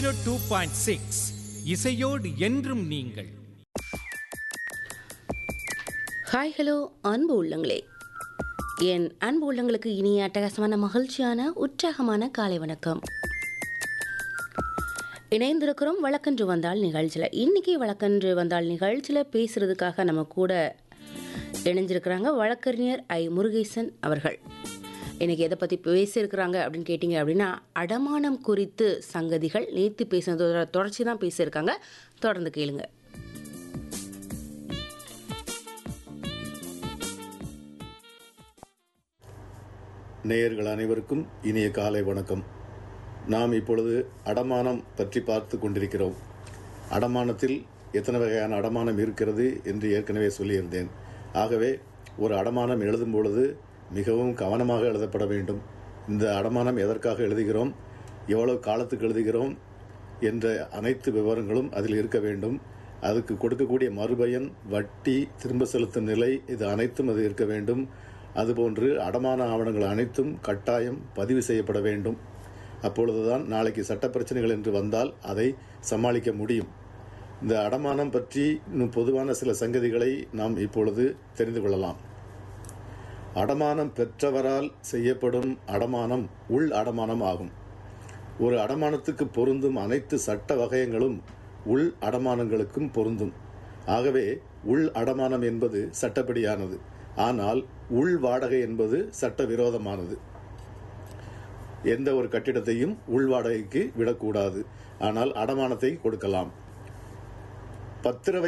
two point six இசையோடு என்றும் நீங்கள் ஹாய் ஹலோ அன்பு உள்ளங்களே என் அன்பு உள்ளங்களுக்கு இனிய அட்டகாசமான மகிழ்ச்சியான உற்சாகமான காலை வணக்கம் இணைந்திருக்கிறோம் வழக்கன்று வந்தால் நிகழ்ச்சியில் இன்னைக்கு வழக்கன்று வந்தால் நிகழ்ச்சியில் பேசுறதுக்காக நம்ம கூட இணைஞ்சிருக்கிறாங்க வழக்கறிஞர் ஐ முருகேசன் அவர்கள் இன்னைக்கு எதை பற்றி பேசியிருக்கிறாங்க அப்படின்னு கேட்டிங்க அப்படின்னா அடமானம் குறித்து சங்கதிகள் நேற்று பேசினதோட தொடர்ச்சி தான் பேசியிருக்காங்க தொடர்ந்து கேளுங்க நேயர்கள் அனைவருக்கும் இனிய காலை வணக்கம் நாம் இப்பொழுது அடமானம் பற்றி பார்த்து கொண்டிருக்கிறோம் அடமானத்தில் எத்தனை வகையான அடமானம் இருக்கிறது என்று ஏற்கனவே சொல்லியிருந்தேன் ஆகவே ஒரு அடமானம் எழுதும் பொழுது மிகவும் கவனமாக எழுதப்பட வேண்டும் இந்த அடமானம் எதற்காக எழுதுகிறோம் எவ்வளவு காலத்துக்கு எழுதுகிறோம் என்ற அனைத்து விவரங்களும் அதில் இருக்க வேண்டும் அதுக்கு கொடுக்கக்கூடிய மறுபயன் வட்டி திரும்ப செலுத்தும் நிலை இது அனைத்தும் அது இருக்க வேண்டும் அதுபோன்று அடமான ஆவணங்கள் அனைத்தும் கட்டாயம் பதிவு செய்யப்பட வேண்டும் அப்பொழுதுதான் நாளைக்கு சட்ட பிரச்சனைகள் என்று வந்தால் அதை சமாளிக்க முடியும் இந்த அடமானம் பற்றி இன்னும் பொதுவான சில சங்கதிகளை நாம் இப்பொழுது தெரிந்து கொள்ளலாம் அடமானம் பெற்றவரால் செய்யப்படும் அடமானம் உள் அடமானம் ஆகும் ஒரு அடமானத்துக்கு பொருந்தும் அனைத்து சட்ட வகையங்களும் உள் அடமானங்களுக்கும் பொருந்தும் ஆகவே உள் அடமானம் என்பது சட்டப்படியானது ஆனால் உள் வாடகை என்பது சட்டவிரோதமானது எந்த ஒரு கட்டிடத்தையும் உள் வாடகைக்கு விடக்கூடாது ஆனால் அடமானத்தை கொடுக்கலாம் பத்திர